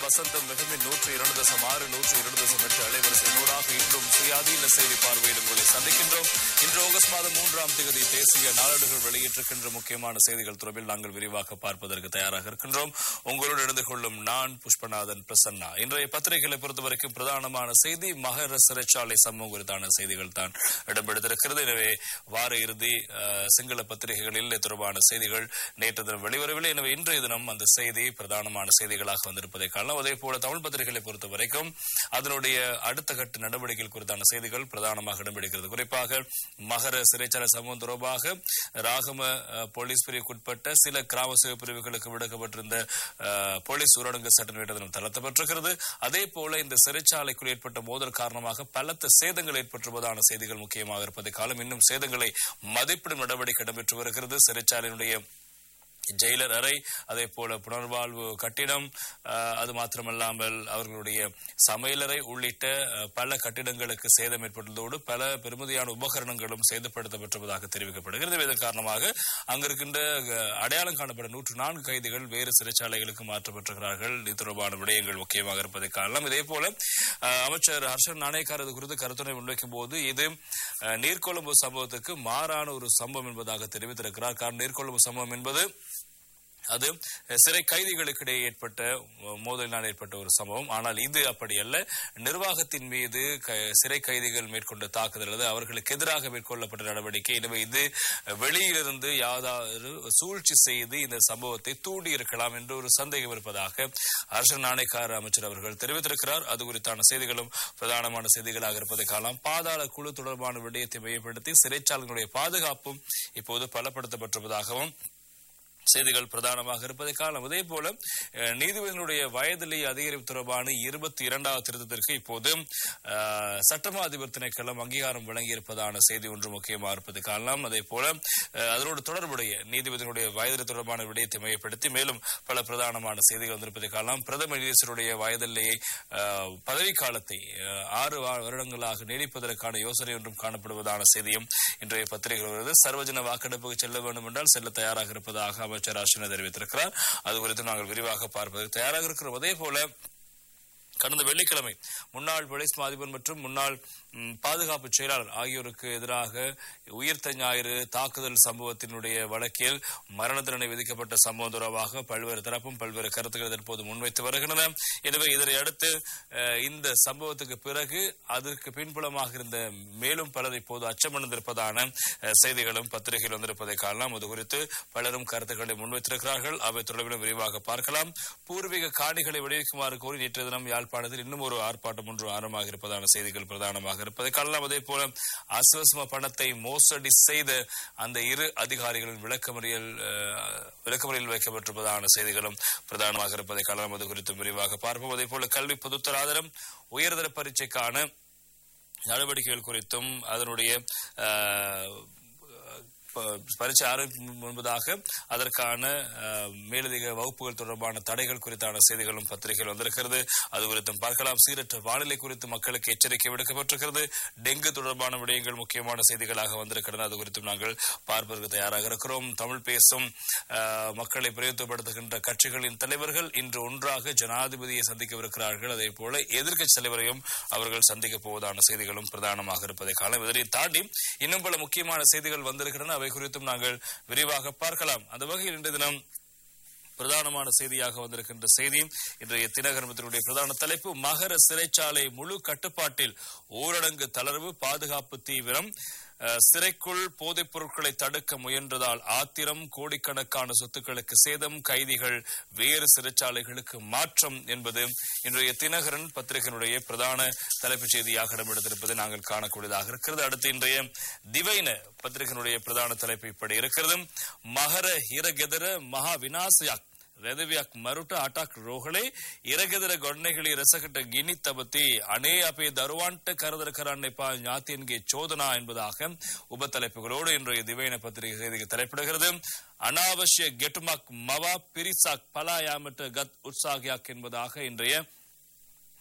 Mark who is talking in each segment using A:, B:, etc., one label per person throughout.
A: வசந்தம் மிகுமின் நூற்று இரண்டு தசம் ஆறு நூற்று இரண்டு தசம் எட்டு அலைவரிசையினூடாக இன்றும் சுயாதீன செய்தி பார்வையில் உங்களை சந்திக்கின்றோம் இன்று ஆகஸ்ட் மாதம் மூன்றாம் தேதி தேசிய நாளேடுகள் வெளியிட்டிருக்கின்ற முக்கியமான செய்திகள் தொடர்பில் நாங்கள் விரிவாக பார்ப்பதற்கு தயாராக இருக்கின்றோம் உங்களோடு இணைந்து கொள்ளும் நான் புஷ்பநாதன் பிரசன்னா இன்றைய பத்திரிகைகளை பொறுத்தவரைக்கும் பிரதானமான செய்தி மகர சிறைச்சாலை சம்பவம் குறித்தான செய்திகள் தான் இடம்பெடுத்திருக்கிறது எனவே வார இறுதி அஹ், சிங்கள பத்திரிகைகளில் இது தொடர்பான செய்திகள் நேற்று தினம் வெளிவரவில்லை எனவே இன்றைய தினம் அந்த செய்தி பிரதானமான செய்திகளாக வந்திருப்பதை காணலாம் அதே போல தமிழ் பத்திரிகைகளை பொறுத்த வரைக்கும் அதனுடைய அடுத்த கட்ட நடவடிக்கைகள் குறித்தான செய்திகள் பிரதானமாக இடம்பெடுக்கிறது குறிப்பாக மகர சிறைச்சாலை சம்பவம் தொடர்பாக ராகம அஹ், போலீஸ் பிரிவுக்குட்பட்ட சில கிராம சேவை பிரிவுகளுக்கு விடுக்கப்பட்டிருந்த அஹ், போலீஸ் ஊரடங்கு சட்டம் நேற்று தினம் தளர்த்தப்பட்டிருக்கிறது அதே போல இந்த சிறைச்சாலைக்குள் ஏற்பட்ட மோதல் காரணமாக பலத்த சேதங்கள் ஏற்பட்டிருப்பதான செய்திகள் முக்கியமாக இருப்பதை காலம் இன்னும் சேதங்களை மதிப்பிடும் நடவடிக்கை இடம்பெற்று வருகிறது சிறைச்சாலையினுடைய ஜெயிலர் அறை அதே போல புனர்வாழ்வு கட்டிடம் அஹ், அது மாத்திரமல்லாமல் அவர்களுடைய சமையலறை உள்ளிட்ட அஹ், பல கட்டிடங்களுக்கு சேதம் ஏற்பட்டுள்ளதோடு பல பெருமதியான உபகரணங்களும் சேதப்படுத்தப்பட்டிருப்பதாக தெரிவிக்கப்படுகிறது இதன் காரணமாக அங்கிருக்கின்ற அஹ், அடையாளம் காணப்பட்ட நூற்று நான்கு கைதிகள் வேறு சிறைச்சாலைகளுக்கு மாற்றப்பட்டிருக்கிறார்கள் இது தொடர்பான விடயங்கள் முக்கியமாக இருப்பதை காணலாம் இதே போல அஹ், அமைச்சர் ஹர்ஷன் நாணயக்கார் இது குறித்து கருத்துரை முன்வைக்கும் போது இது அஹ், நீர்கொழும்பு சம்பவத்துக்கு மாறான ஒரு சம்பவம் என்பதாக தெரிவித்திருக்கிறார் காரணம் நீர்கொழும்பு சம்பவம் என்பது அது சிறை கைதிகளுக்கிடையே ஏற்பட்ட மோதலினால் ஏற்பட்ட ஒரு சம்பவம் ஆனால் இது அப்படி அல்ல நிர்வாகத்தின் மீது க- சிறை கைதிகள் மேற்கொண்ட தாக்குதல் அல்லது அவர்களுக்கு எதிராக மேற்கொள்ளப்பட்ட நடவடிக்கை எனவே இது வெளியிலிருந்து யாதாவது சூழ்ச்சி செய்து இந்த சம்பவத்தை தூண்டி இருக்கலாம் என்று ஒரு சந்தேகம் இருப்பதாக அரசு நாணயக்கார அமைச்சர் அவர்கள் தெரிவித்திருக்கிறார் அது குறித்தான செய்திகளும் பிரதானமான செய்திகளாக இருப்பதை காணலாம் பாதாள குழு தொடர்பான விடயத்தை மையப்படுத்தி சிறைச்சாலைகளுடைய பாதுகாப்பும் இப்போது பலப்படுத்தப்பட்டிருப்பதாகவும் செய்திகள் பிரதானமாக இருப்பதை காணலாம் அதே போல அஹ், நீதிபதிகளுடைய வயதிலே அதிகரிப்பு தொடர்பான இருபத்தி இரண்டாவது திருத்தத்திற்கு இப்போது அஹ், சட்டமா அதிபர் திணைக்களம் அங்கீகாரம் வழங்கியிருப்பதான செய்தி ஒன்று முக்கியமாக இருப்பதை காணலாம் அதே போல அஹ், அதனோடு தொடர்புடைய நீதிபதிகளுடைய வயதிலை தொடர்பான விடயத்தை மையப்படுத்தி மேலும் பல பிரதானமான செய்திகள் வந்திருப்பதை காணலாம் பிரதம நீதிபதியுடைய வயதிலேயே அஹ், பதவி காலத்தை அஹ், ஆறு வா- வருடங்களாக நீடிப்பதற்கான யோசனை ஒன்றும் காணப்படுவதான செய்தியும் இன்றைய பத்திரிகை வருகிறது சர்வஜன வாக்கெடுப்புக்கு செல்ல வேண்டும் என்றால் செல்ல தயாராக இருப்பதாக அமைச்சர் அர்ச்சனா தெரிவித்திருக்கிறார் அது குறித்து நாங்கள் விரிவாக பார்ப்பதற்கு தயாராக இருக்கிறோம் அதே போல கடந்த வெள்ளிக்கிழமை முன்னாள் போலீஸ் மா அதிபர் மற்றும் முன்னாள் ம், பாதுகாப்பு செயலாளர் ஆகியோருக்கு எதிராக உயிர்த்த ஞாயிறு தாக்குதல் சம்பவத்தினுடைய வழக்கில் மரண தண்டனை விதிக்கப்பட்ட சம்பவம் தொடர்பாக பல்வேறு தரப்பும் பல்வேறு கருத்துக்களை தற்போது முன்வைத்து வருகின்றன எனவே இதனை அடுத்து அஹ், இந்த சம்பவத்துக்கு பிறகு அதற்கு பின்புலமாக இருந்த மேலும் பலர் இப்போது அச்சமடைந்திருப்பதான அஹ், செய்திகளும் பத்திரிகையில் வந்திருப்பதை காணலாம் அது குறித்து பலரும் கருத்துக்களை முன்வைத்திருக்கிறார்கள் அவை தொடர்பிலும் விரிவாக பார்க்கலாம் பூர்வீக காணிகளை விடுவிக்குமாறு கோரி நேற்றைய தினம் யாழ்ப்பாணத்தில் இன்னும் ஒரு ஆர்ப்பாட்டம் ஒன்று ஆரம்பமாக இருப்பதான செய்திகள் பிரதானமாக இருப்பதை காணலாம் அதே போல அசுவசம பணத்தை மோசடி செய்த அந்த இரு அதிகாரிகளின் விளக்கமறியல் அஹ், விளக்கமறியல் வைக்கப்பட்டிருப்பதான செய்திகளும் பிரதானமாக இருப்பதை காணலாம் அது குறித்து விரிவாக பார்ப்போம் அதே போல கல்வி பொதுத்தராதரம் உயர்தர பரீட்சைக்கான நடவடிக்கைகள் குறித்தும் அதனுடைய அஹ், ப- பரீட்சை ஆரம்பிக்கும் முன்பதாக அதற்கான அஹ், மேலதிக வகுப்புகள் தொடர்பான தடைகள் குறித்தான செய்திகளும் பத்திரிகையில் வந்திருக்கிறது அது குறித்தும் பார்க்கலாம் சீரற்ற வானிலை குறித்து மக்களுக்கு எச்சரிக்கை விடுக்கப்பட்டிருக்கிறது டெங்கு தொடர்பான விடயங்கள் முக்கியமான செய்திகளாக வந்திருக்கிறது அது குறித்தும் நாங்கள் பார்ப்பதற்கு தயாராக இருக்கிறோம் தமிழ் பேசும் அஹ், மக்களை பிரயோகப்படுத்துகின்ற கட்சிகளின் தலைவர்கள் இன்று ஒன்றாக ஜனாதிபதியை சந்திக்கவிருக்கிறார்கள் அதே போல எதிர்க்கட்சி தலைவரையும் அவர்கள் சந்திக்க போவதான செய்திகளும் பிரதானமாக இருப்பதை காலம் இதனை தாண்டி இன்னும் பல முக்கியமான செய்திகள் வந்திருக்கின்றன அவை குறித்தும் நாங்கள் விரிவாக பார்க்கலாம் அந்த வகையில் இன்றைய தினம் பிரதானமான செய்தியாக வந்திருக்கின்ற செய்தி இன்றைய தினகரமத்தினுடைய பிரதான தலைப்பு மகர சிறைச்சாலை முழு கட்டுப்பாட்டில் ஊரடங்கு தளர்வு பாதுகாப்பு தீவிரம் அஹ், சிறைக்குள் போதைப் பொருட்களை தடுக்க முயன்றதால் ஆத்திரம் கோடிக்கணக்கான சொத்துக்களுக்கு சேதம் கைதிகள் வேறு சிறைச்சாலைகளுக்கு மாற்றம் என்பது இன்றைய தினகரன் பத்திரிகையினுடைய பிரதான தலைப்புச் செய்தியாக இடம்பெடுத்திருப்பதை நாங்கள் காணக்கூடியதாக இருக்கிறது அடுத்து இன்றைய திவைன பத்திரிகையினுடைய பிரதான தலைப்பு இப்படி இருக்கிறது மகர ஹிரகெதர மகா விநாசயாக் රැදවයක් මරුට අටක් රෝහලේ ඉරගෙදර ගොඩනෙගලි රසකට ගිනි තබති අනේ අපේ දරුවන්ට කරදර කරන්න එපා ஞாத்தியன்ගේ சோதனா என்பதாக உபத்தலைப்புகளோடு இன்றைய திவைன பத்திரிகை செய்திக்கு தலைப்பிடுகிறது அனாவசிய கெட்டுமக் மவா பிரிசாக் பலாயாமட்ட கத் உற்சாகியாக் என்பதாக இன்றைய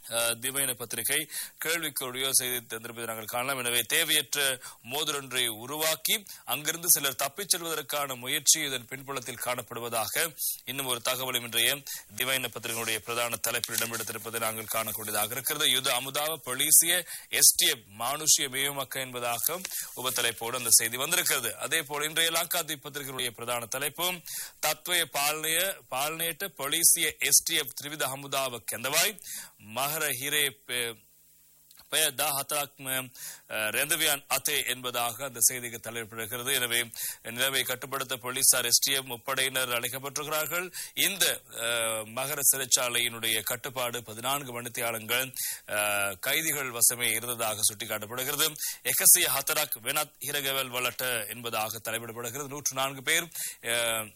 A: அஹ், திவைன பத்திரிகை கேள்விக்குரிய செய்தி தந்திருப்பதை நாங்கள் காணலாம் எனவே தேவையற்ற மோதலொன்றை உருவாக்கி அங்கிருந்து சிலர் தப்பிச் செல்வதற்கான முயற்சி இதன் பின்புலத்தில் காணப்படுவதாக இன்னும் ஒரு தகவலும் இன்றைய திவைன பத்திரிகையுடைய பிரதான தலைப்பில் இடம்பெடுத்திருப்பதை நாங்கள் காணக்கூடியதாக இருக்கிறது யுத அமுதாவ பொலிசிய எஸ்டிஎஃப் மானுஷிய மேயமக்க என்பதாக உபத்தலைப்போடு அந்த செய்தி வந்திருக்கிறது அதே போல இன்றைய லங்காதி பத்திரிகையுடைய பிரதான தலைப்பும் தத்வய பாலனைய பாலனேட்ட பொலிசிய எஸ்டிஎஃப் த்ரிவித அமுதாவ கெந்தவாய் மகர ஹிரே பெ- பெயர் தா ஹத்தாக் ரெந்தவியான் அத்தே என்பதாக அந்த செய்திக்கு தலைப்பிடுகிறது எனவே நிலைமை கட்டுப்படுத்த போலீசார் எஸ்டிஎம் முப்படையினர் அழைக்கப்பட்டிருக்கிறார்கள் இந்த அஹ், மகர சிறைச்சாலையினுடைய கட்டுப்பாடு பதினான்கு மணித்தியாலங்கள் அஹ், கைதிகள் வசமே இருந்ததாக சுட்டிக்காட்டப்படுகிறது எகசிய ஹத்தராக் வெனாத் ஹிரகவல் வளட்ட என்பதாக தலைப்பிடப்படுகிறது நூற்று நான்கு பேர் அஹ்,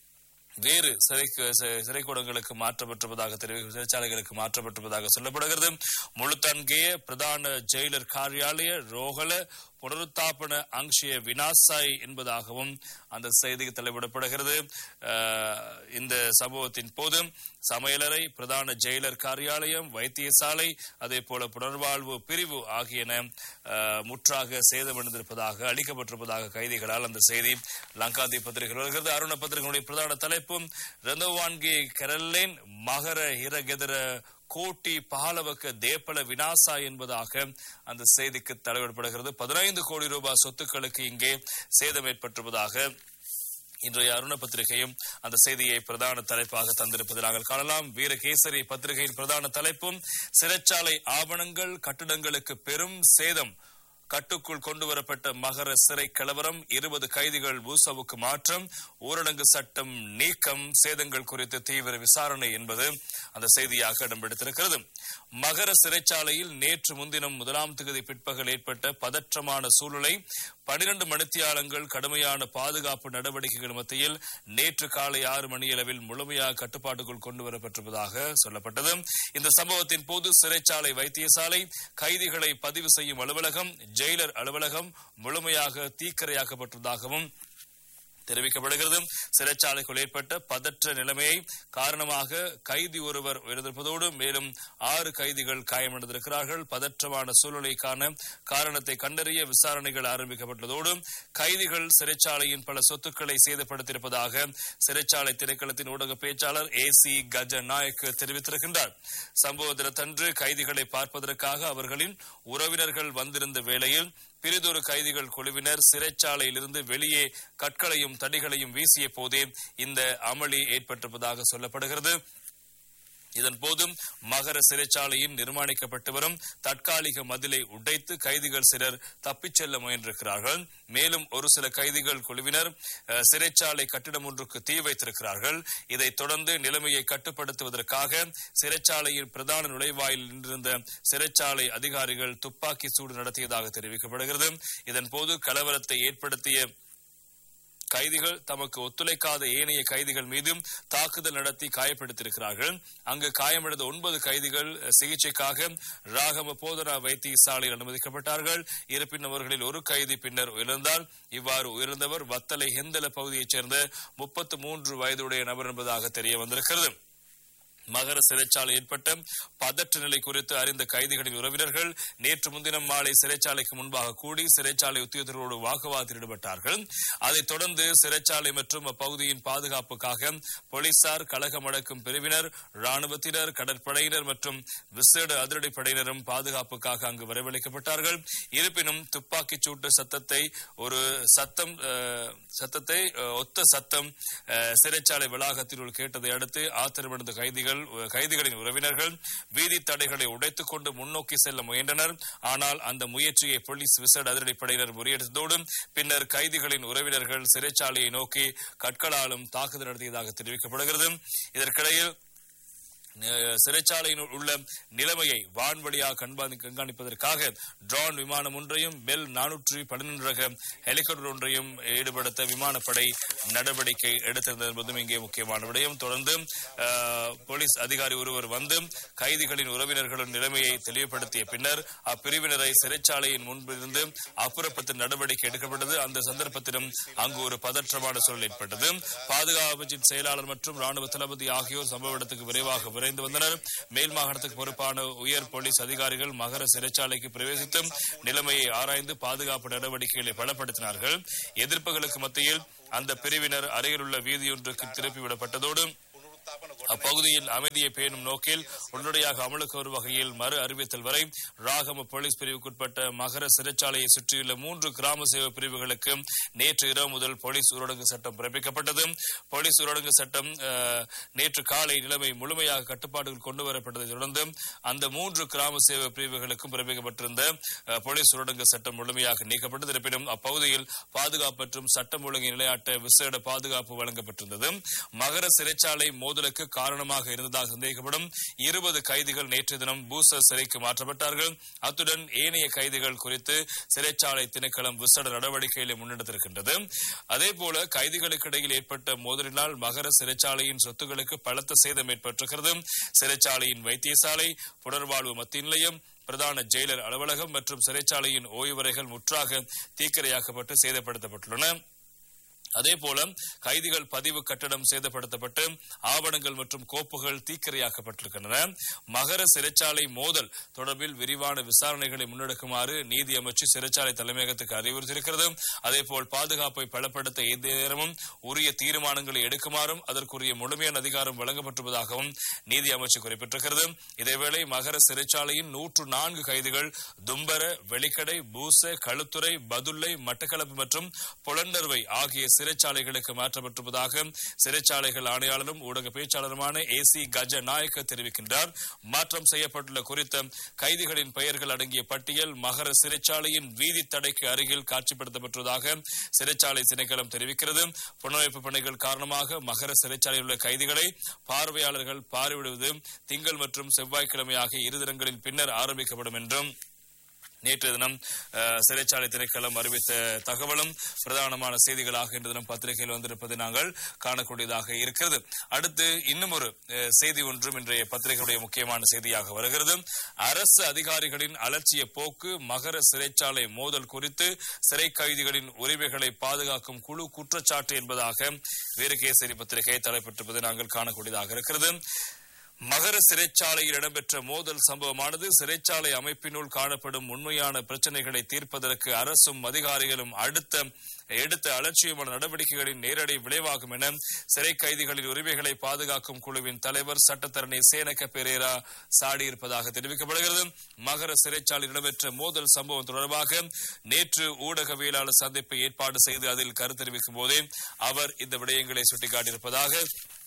A: வேறு சிறை சிறைக்கூடங்களுக்கு மாற்றப்பட்டிருப்பதாக தெரிவி சிறைச்சாலைகளுக்கு மாற்றப்பட்டிருப்பதாக சொல்லப்படுகிறது முழுத்தன்கேய பிரதான ஜெயிலர் காரியாலய ரோகல புனருத்தாபன அங்ஷிய வினாசாய் என்பதாகவும் அந்த செய்திக்கு தலைவிடப்படுகிறது அஹ், இந்த சம்பவத்தின் போது சமையலறை பிரதான ஜெயிலர் காரியாலயம் வைத்தியசாலை அதே போல புனர்வாழ்வு பிரிவு ஆகியன அஹ், முற்றாக சேதமடைந்திருப்பதாக அளிக்கப்பட்டிருப்பதாக கைதிகளால் அந்த செய்தி லங்காதி பத்திரிகை வருகிறது அருண பத்திரிகையுடைய பிரதான தலைப்பும் ரந்தவான்கி கரல்லேன் மகர ஹிரகெதர கோட்டி பஹாலவக்க தேப்பல வினாசா என்பதாக அந்த செய்திக்கு தலைவிடப்படுகிறது பதினைந்து கோடி ரூபாய் சொத்துக்களுக்கு இங்கே சேதம் ஏற்பட்டிருப்பதாக இன்றைய அருண பத்திரிகையும் அந்த செய்தியை பிரதான தலைப்பாக தந்திருப்பதை நாங்கள் காணலாம் வீரகேசரி பத்திரிகையின் பிரதான தலைப்பும் சிறைச்சாலை ஆவணங்கள் கட்டிடங்களுக்கு பெரும் சேதம் கட்டுக்குள் கொண்டு வரப்பட்ட மகர சிறை கலவரம் இருபது கைதிகள் பூசாவுக்கு மாற்றம் ஊரடங்கு சட்டம் நீக்கம் சேதங்கள் குறித்து தீவிர விசாரணை என்பது அந்த செய்தியாக இடம்பெடுத்திருக்கிறது மகர சிறைச்சாலையில் நேற்று முன்தினம் முதலாம் தேதி பிற்பகல் ஏற்பட்ட பதற்றமான சூழ்நிலை பனிரெண்டு மணித்தியாலங்கள் கடுமையான பாதுகாப்பு நடவடிக்கைகள் மத்தியில் நேற்று காலை ஆறு மணியளவில் முழுமையாக கட்டுப்பாட்டுக்குள் கொண்டு வரப்பட்டிருப்பதாக சொல்லப்பட்டது இந்த சம்பவத்தின் போது சிறைச்சாலை வைத்தியசாலை கைதிகளை பதிவு செய்யும் அலுவலகம் ஜெயிலர் அலுவலகம் முழுமையாக தீக்கிரையாக்கப்பட்டதாகவும் தெரிவிக்கப்படுகிறது சிறைச்சாலைக்குள் ஏற்பட்ட பதற்ற நிலைமையை காரணமாக கைதி ஒருவர் உயர்ந்திருப்பதோடு மேலும் ஆறு கைதிகள் காயமடைந்திருக்கிறார்கள் பதற்றமான சூழ்நிலைக்கான காரணத்தை கண்டறிய விசாரணைகள் ஆரம்பிக்கப்பட்டதோடு கைதிகள் சிறைச்சாலையின் பல சொத்துக்களை சேதப்படுத்தியிருப்பதாக சிறைச்சாலை திணைக்களத்தின் ஊடக பேச்சாளர் ஏ சி கஜ நாயக் தெரிவித்திருக்கின்றார் சம்பவ தினத்தன்று கைதிகளை பார்ப்பதற்காக அவர்களின் உறவினர்கள் வந்திருந்த வேளையில் பிரிதொரு கைதிகள் குழுவினர் சிறைச்சாலையிலிருந்து வெளியே கற்களையும் தடிகளையும் வீசிய போதே இந்த அமளி ஏற்பட்டிருப்பதாக சொல்லப்படுகிறது இதன் போதும் மகர சிறைச்சாலையின் நிர்மாணிக்கப்பட்டு வரும் தற்காலிக மதிலை உடைத்து கைதிகள் சிலர் தப்பிச் செல்ல முயன்றிருக்கிறார்கள் மேலும் ஒரு சில கைதிகள் குழுவினர் அஹ், சிறைச்சாலை கட்டிடம் ஒன்றுக்கு தீ வைத்திருக்கிறார்கள் இதைத் தொடர்ந்து நிலைமையை கட்டுப்படுத்துவதற்காக சிறைச்சாலையின் பிரதான நுழைவாயில் நின்றிருந்த சிறைச்சாலை அதிகாரிகள் துப்பாக்கி சூடு நடத்தியதாக தெரிவிக்கப்படுகிறது இதன் போது கலவரத்தை ஏற்படுத்திய கைதிகள் தமக்கு ஒத்துழைக்காத ஏனைய கைதிகள் மீதும் தாக்குதல் நடத்தி காயப்படுத்தியிருக்கிறார்கள் அங்கு காயமடைந்த ஒன்பது கைதிகள் சிகிச்சைக்காக ராகம போதனா வைத்தியசாலையில் அனுமதிக்கப்பட்டார்கள் இருப்பினும் அவர்களில் ஒரு கைதி பின்னர் உயர்ந்தால் இவ்வாறு உயர்ந்தவர் வத்தலை ஹெந்தல பகுதியைச் சேர்ந்த முப்பத்து மூன்று வயதுடைய நபர் என்பதாக தெரிய வந்திருக்கிறது மகர சிறைச்சாலை ஏற்பட்ட பதற்ற நிலை குறித்து அறிந்த கைதிகளின் உறவினர்கள் நேற்று முன்தினம் மாலை சிறைச்சாலைக்கு முன்பாக கூடி சிறைச்சாலை உத்தியோகத்தரோடு வாக்குவாதத்தில் ஈடுபட்டார்கள் அதைத் தொடர்ந்து சிறைச்சாலை மற்றும் அப்பகுதியின் பாதுகாப்புக்காக போலீசார் கழகம் அடக்கும் பிரிவினர் ராணுவத்தினர் கடற்படையினர் மற்றும் விசேட அதிரடிப்படையினரும் பாதுகாப்புக்காக அங்கு வரவழைக்கப்பட்டார்கள் இருப்பினும் துப்பாக்கிச் சூட்டு சத்தத்தை ஒரு சத்தம் அஹ், சத்தத்தை அஹ், ஒத்த சத்தம் அஹ், சிறைச்சாலை வளாகத்தினுள் கேட்டதை அடுத்து ஆத்திரமடைந்த கைதிகள் கைதிகளின் உறவினர்கள் வீதி தடைகளை உடைத்துக் கொண்டு முன்னோக்கி செல்ல முயன்றனர் ஆனால் அந்த முயற்சியை போலீஸ் விசேட அதிரடிப்படையினர் முறியடித்ததோடு பின்னர் கைதிகளின் உறவினர்கள் சிறைச்சாலையை நோக்கி கற்களாலும் தாக்குதல் நடத்தியதாக தெரிவிக்கப்படுகிறது இதற்கிடையில் அஹ், சிறைச்சாலையில் உள்ள நிலைமையை வான்வழியாக கண்பாதி கண்காணிப்பதற்காக ட்ரோன் விமானம் ஒன்றையும் பெல் நானூற்றி பதினொன்று ரக ஹெலிகாப்டர் ஒன்றையும் ஈடுபடுத்த விமானப்படை நடவடிக்கை எடுத்திருந்தது என்பதும் இங்கே முக்கியமான விடயம் தொடர்ந்து அஹ், போலீஸ் அதிகாரி ஒருவர் வந்து கைதிகளின் உறவினர்களும் நிலைமையை தெளிவுபடுத்திய பின்னர் அப்பிரிவினரை சிறைச்சாலையின் முன்பிருந்து அப்புறப்படுத்த நடவடிக்கை எடுக்கப்பட்டது அந்த சந்தர்ப்பத்திலும் அங்கு ஒரு பதற்றமான சூழல் ஏற்பட்டது பாதுகாப்பு அமைச்சின் செயலாளர் மற்றும் ராணுவ தளபதி ஆகியோர் சம்பவ இடத்துக்கு விரைவாக விரைந்து விரைந்து வந்தனர் மேல் மாகாணத்துக்கு பொறுப்பான உயர் போலீஸ் அதிகாரிகள் மகர சிறைச்சாலைக்கு பிரவேசித்து நிலைமையை ஆராய்ந்து பாதுகாப்பு நடவடிக்கைகளை பலப்படுத்தினார்கள் எதிர்ப்புகளுக்கு மத்தியில் அந்த பிரிவினர் அருகிலுள்ள வீதியொன்றுக்கு திருப்பிவிடப்பட்டதோடு அப்பகுதியில் அமைதியை பேணும் நோக்கில் உடனடியாக அமலுக்கு வரும் வகையில் மறு அறிவித்தல் வரை ராகம போலீஸ் பிரிவுக்குட்பட்ட மகர சிறைச்சாலையை சுற்றியுள்ள மூன்று கிராம சேவை பிரிவுகளுக்கு நேற்று இரவு முதல் போலீஸ் ஊரடங்கு சட்டம் பிறப்பிக்கப்பட்டது போலீஸ் ஊரடங்கு சட்டம் அஹ், நேற்று காலை நிலைமை முழுமையாக கட்டுப்பாடுகள் கொண்டு வரப்பட்டதை தொடர்ந்து அந்த மூன்று கிராம சேவை பிரிவுகளுக்கும் பிறப்பிக்கப்பட்டிருந்த அஹ், போலீஸ் ஊரடங்கு சட்டம் முழுமையாக நீக்கப்பட்டது இருப்பினும் அப்பகுதியில் பாதுகாப்பு மற்றும் சட்டம் ஒழுங்கை நிலையாட்ட விசேட பாதுகாப்பு வழங்கப்பட்டிருந்தது மகர சிறைச்சாலை மோதலுக்கு காரணமாக இருந்ததாக சந்தேகிக்கப்படும் இருபது கைதிகள் நேற்று தினம் பூசர் சிறைக்கு மாற்றப்பட்டார்கள் அத்துடன் ஏனைய கைதிகள் குறித்து சிறைச்சாலை திணைக்களம் விசேட நடவடிக்கைகளை முன்னெடுத்திருக்கின்றது அதேபோல கைதிகளுக்கு இடையில் ஏற்பட்ட மோதலினால் மகர சிறைச்சாலையின் சொத்துக்களுக்கு பலத்த சேதம் ஏற்பட்டிருக்கிறது சிறைச்சாலையின் வைத்தியசாலை புனர்வாழ்வு மத்திய நிலையம் பிரதான ஜெயிலர் அலுவலகம் மற்றும் சிறைச்சாலையின் ஓய்வறைகள் முற்றாக தீக்கிரையாக்கப்பட்டு சேதப்படுத்தப்பட்டுள்ளன அதேபோல கைதிகள் பதிவு கட்டடம் சேதப்படுத்தப்பட்டு ஆவணங்கள் மற்றும் கோப்புகள் தீக்கிரையாக்கப்பட்டிருக்கின்றன மகர சிறைச்சாலை மோதல் தொடர்பில் விரிவான விசாரணைகளை முன்னெடுக்குமாறு நீதி அமைச்சு சிறைச்சாலை தலைமையகத்துக்கு அறிவுறுத்தியிருக்கிறது அதேபோல் பாதுகாப்பை பலப்படுத்த எந்த நேரமும் உரிய தீர்மானங்களை எடுக்குமாறும் அதற்குரிய முழுமையான அதிகாரம் வழங்கப்பட்டுள்ளதாகவும் நீதி அமைச்சு குறிப்பிட்டிருக்கிறது இதேவேளை மகர சிறைச்சாலையின் நூற்று நான்கு கைதிகள் தும்பர வெளிக்கடை பூச களுத்துறை பதுல்லை மட்டக்களப்பு மற்றும் புலண்டர்வை ஆகிய சிறைச்சாலைகளுக்கு மாற்றப்பட்டிருப்பதாக சிறைச்சாலைகள் ஆணையாளரும் ஊடக பேச்சாளருமான ஏ சி கஜ நாயக்க தெரிவிக்கின்றார் மாற்றம் செய்யப்பட்டுள்ள குறித்த கைதிகளின் பெயர்கள் அடங்கிய பட்டியல் மகர சிறைச்சாலையின் வீதி தடைக்கு அருகில் காட்சிப்படுத்தப்பட்டுள்ளதாக சிறைச்சாலை திணைக்களம் தெரிவிக்கிறது புனரமைப்பு பணிகள் காரணமாக மகர சிறைச்சாலையில் உள்ள கைதிகளை பார்வையாளர்கள் பார்வையிடுவது திங்கள் மற்றும் செவ்வாய்க்கிழமை ஆகிய இரு தினங்களின் பின்னர் ஆரம்பிக்கப்படும் என்றும் நேற்று தினம் அஹ், சிறைச்சாலை திணைக்களம் அறிவித்த தகவலும் பிரதானமான செய்திகளாக இன்று தினம் பத்திரிகையில் வந்திருப்பதை நாங்கள் காணக்கூடியதாக இருக்கிறது அடுத்து இன்னும் ஒரு அஹ், செய்தி ஒன்றும் இன்றைய பத்திரிகையுடைய முக்கியமான செய்தியாக வருகிறது அரசு அதிகாரிகளின் அலட்சிய போக்கு மகர சிறைச்சாலை மோதல் குறித்து சிறை கைதிகளின் உரிமைகளை பாதுகாக்கும் குழு குற்றச்சாட்டு என்பதாக வீரகேசரி பத்திரிகை தலைப்பட்டிருப்பதை நாங்கள் காணக்கூடியதாக இருக்கிறது மகர சிறைச்சாலையில் இடம்பெற்ற மோதல் சம்பவமானது சிறைச்சாலை அமைப்பினுள் காணப்படும் உண்மையான பிரச்சனைகளை தீர்ப்பதற்கு அரசும் அதிகாரிகளும் அடுத்த எடுத்த அலட்சியமான நடவடிக்கைகளின் நேரடி விளைவாகும் என சிறை கைதிகளின் உரிமைகளை பாதுகாக்கும் குழுவின் தலைவர் சட்டத்தரணி சேனக பெரேரா சாடியிருப்பதாக தெரிவிக்கப்படுகிறது மகர சிறைச்சாலையில் இடம்பெற்ற மோதல் சம்பவம் தொடர்பாக நேற்று ஊடகவியலாளர் சந்திப்பை ஏற்பாடு செய்து அதில் கருத்து தெரிவிக்கும் போதே அவர் இந்த விடயங்களை சுட்டிக்காட்டியிருப்பதாக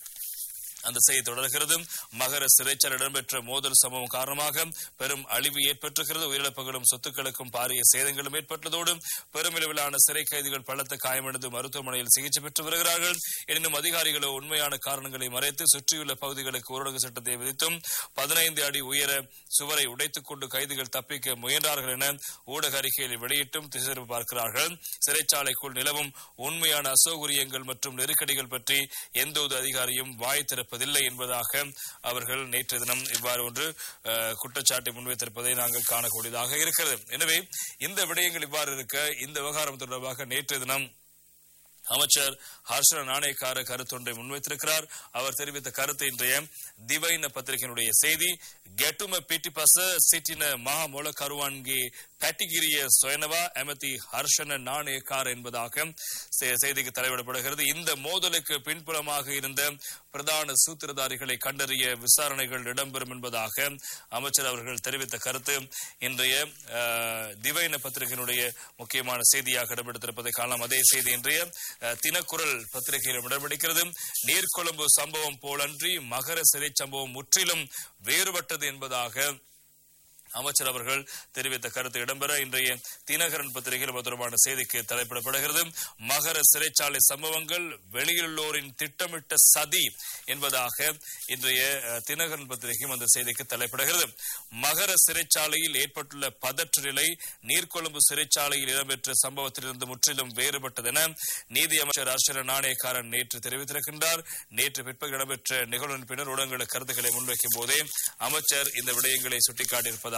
A: அந்த செய்தி தொடர்கிறது மகர சிறைச்சாலை இடம்பெற்ற மோதல் சம்பவம் காரணமாக பெரும் அழிவு ஏற்பட்டிருக்கிறது உயிரிழப்புகளும் சொத்துக்களுக்கும் பாரிய சேதங்களும் ஏற்பட்டதோடு பெருமளவிலான சிறை கைதிகள் பலத்த காயமடைந்து மருத்துவமனையில் சிகிச்சை பெற்று வருகிறார்கள் எனினும் அதிகாரிகளோ உண்மையான காரணங்களை மறைத்து சுற்றியுள்ள பகுதிகளுக்கு ஊரடங்கு சட்டத்தை விதித்தும் பதினைந்து அடி உயர சுவரை உடைத்துக் கொண்டு கைதிகள் தப்பிக்க முயன்றார்கள் என ஊடக அறிக்கையில் வெளியிட்டும் திசை பார்க்கிறார்கள் சிறைச்சாலைக்குள் நிலவும் உண்மையான அசௌகரியங்கள் மற்றும் நெருக்கடிகள் பற்றி எந்த ஒரு அதிகாரியும் வாய் திறப்பதில்லை என்பதாக அவர்கள் நேற்று தினம் இவ்வாறு ஒன்று அஹ், குற்றச்சாட்டை முன்வைத்திருப்பதை நாங்கள் காணக்கூடியதாக இருக்கிறது எனவே இந்த விடயங்கள் இவ்வாறு இருக்க இந்த விவகாரம் தொடர்பாக நேற்று தினம் அமைச்சர் ஹர்ஷன நாணயக்கார கருத்தொன்றை முன்வைத்திருக்கிறார் அவர் தெரிவித்த கருத்து இன்றைய திவைன பத்திரிகையினுடைய செய்தி ಗೆಟುಮ ಪಿಟಿಪಸ ಸಿಟಿನ ಮಹಾಮೊಳ ಕರುವಾನ್ಗೆ பட்டிகிரிய சுயனவா எமதி ஹர்ஷன நாணயக்கார் என்பதாக செ- செய்திக்கு தலைவிடப்படுகிறது இந்த மோதலுக்கு பின்புலமாக இருந்த பிரதான சூத்திரதாரிகளை கண்டறிய விசாரணைகள் இடம்பெறும் என்பதாக அமைச்சர் அவர்கள் தெரிவித்த கருத்து இன்றைய அஹ், திவைன பத்திரிகையினுடைய முக்கியமான செய்தியாக இடம்பெடுத்திருப்பதை காணலாம் அதே செய்தி இன்றைய அஹ், தினக்குரல் பத்திரிகையில் இடம்பெடுக்கிறது நீர்கொழும்பு சம்பவம் போலன்றி மகர சிறை சம்பவம் முற்றிலும் வேறுபட்டது என்பதாக அமைச்சர் அவர்கள் தெரிவித்த கருத்து இடம்பெற இன்றைய தினகரன் பத்திரிகையில் அது தொடர்பான செய்திக்கு தலைப்பிடப்படுகிறது மகர சிறைச்சாலை சம்பவங்கள் வெளியிலுள்ளோரின் திட்டமிட்ட சதி என்பதாக இன்றைய அஹ், தினகரன் பத்திரிகையும் அந்த செய்திக்கு தலைப்பிடுகிறது மகர சிறைச்சாலையில் ஏற்பட்டுள்ள பதற்ற நிலை நீர்கொழும்பு சிறைச்சாலையில் இடம்பெற்ற சம்பவத்திலிருந்து முற்றிலும் வேறுபட்டது என நீதி அமைச்சர் ஹர்ஷன நாணயக்காரன் நேற்று தெரிவித்திருக்கின்றார் நேற்று பிற்பகல் இடம்பெற்ற நிகழ்வின் பின்னர் ஊடகங்களுக்கு கருத்துக்களை முன்வைக்கும் போதே அமைச்சர் இந்த விடயங்களை சுட்டிக்காட்டியிருப்பதாக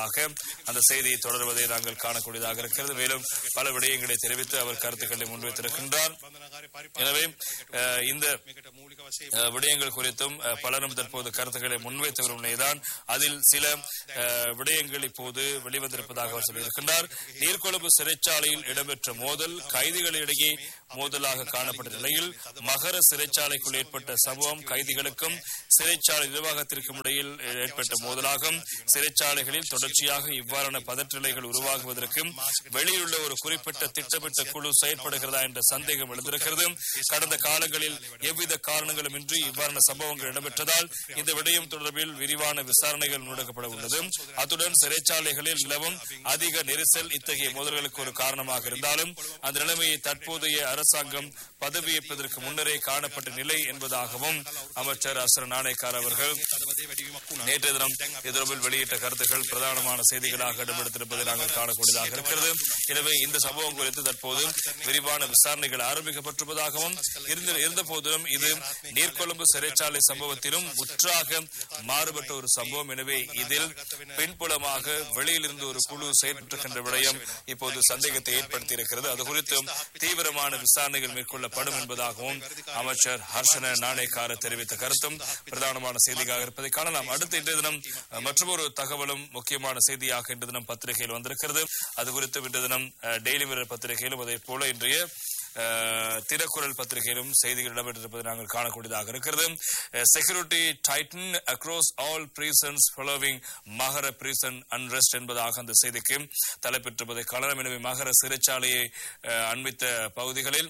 A: என்பதாக அந்த செய்தி தொடர்வதை நாங்கள் காணக்கூடியதாக இருக்கிறது மேலும் பல விடயங்களை தெரிவித்து அவர் கருத்துக்களை முன்வைத்திருக்கின்றார் எனவே அஹ், இந்த அஹ், விடயங்கள் குறித்தும் அஹ், பலரும் தற்போது கருத்துக்களை முன்வைத்து வரும் நிலைதான் அதில் சில அஹ், விடயங்கள் இப்போது வெளிவந்திருப்பதாக அவர் சொல்லியிருக்கின்றார் நீர்கொழும்பு சிறைச்சாலையில் இடம்பெற்ற மோதல் கைதிகளிடையே மோதலாக காணப்பட்ட நிலையில் மகர சிறைச்சாலைக்குள் ஏற்பட்ட சம்பவம் கைதிகளுக்கும் சிறைச்சாலை நிர்வாகத்திற்கும் இடையில் ஏற்பட்ட மோதலாகும் சிறைச்சாலைகளில் தொடர்ச்சியாக இவ்வாறான பதற்றநிலைகள் உருவாகுவதற்கும் வெளியிலுள்ள ஒரு குறிப்பிட்ட திட்டமிட்ட குழு செயற்படுகிறதா என்ற சந்தேகம் எழுந்திருக்கிறது கடந்த காலங்களில் எவ்வித காரணங்களும் இன்றி இவ்வாறான சம்பவங்கள் இடம்பெற்றதால் இந்த விடயம் தொடர்பில் விரிவான விசாரணைகள் முன்னெடுக்கப்பட உள்ளது அத்துடன் சிறைச்சாலைகளில் நிலவும் அதிக நெரிசல் இத்தகைய மோதல்களுக்கு ஒரு காரணமாக இருந்தாலும் அந்த நிலைமையை தற்போதைய அரசாங்கம் பதவியேற்பதற்கு முன்னரே காணப்பட்ட நிலை என்பதாகவும் அமைச்சர் அசர நாணயக்கார் அவர்கள் நேற்றைய தினம் இது தொடர்பில் வெளியிட்ட கருத்துக்கள் பிரதானமான செய்திகளாக இடம்பெடுத்திருப்பதை நாங்கள் காணக்கூடியதாக இருக்கிறது எனவே இந்த சம்பவம் குறித்து தற்போது விரிவான விசாரணைகள் ஆரம்பிக்கப்பட்டிருப்பதாகவும் இருந்த இருந்த போதிலும் இது நீர்கொழும்பு சிறைச்சாலை சம்பவத்திலும் முற்றாக மாறுபட்ட ஒரு சம்பவம் எனவே இதில் பின்புலமாக வெளியிலிருந்து ஒரு குழு செயற்பட்டிருக்கின்ற விடயம் இப்போது சந்தேகத்தை ஏற்படுத்தி இருக்கிறது அது குறித்தும் தீவிரமான விசாரணைகள் மேற்கொள்ளப்படும் என்பதாகவும் அமைச்சர் ஹர்ஷன நாணயக்கார தெரிவித்த கருத்தும் பிரதானமான செய்தியாக இருப்பதை காணலாம் அடுத்த இன்றைய தினம் அஹ், மற்றொரு தகவலும் முக்கியமான செய்தியாக இன்று தினம் பத்திரிகையில் வந்திருக்கிறது அது குறித்து இன்று தினம் அஹ், டெய்லி மிரர் பத்திரிகையிலும் அதே போல இன்றைய அஹ், தினக்குரல் பத்திரிகையிலும் செய்திகள் இடம்பெற்றிருப்பதை நாங்கள் காணக்கூடியதாக இருக்கிறது security tighten across all prisons following மகர பிரீசன் அன்ரெஸ்ட் என்பதாக அந்த செய்திக்கு தலைப்பெற்றிருப்பதை காணலாம் எனவே மகர சிறைச்சாலையை அஹ், அண்மித்த பகுதிகளில்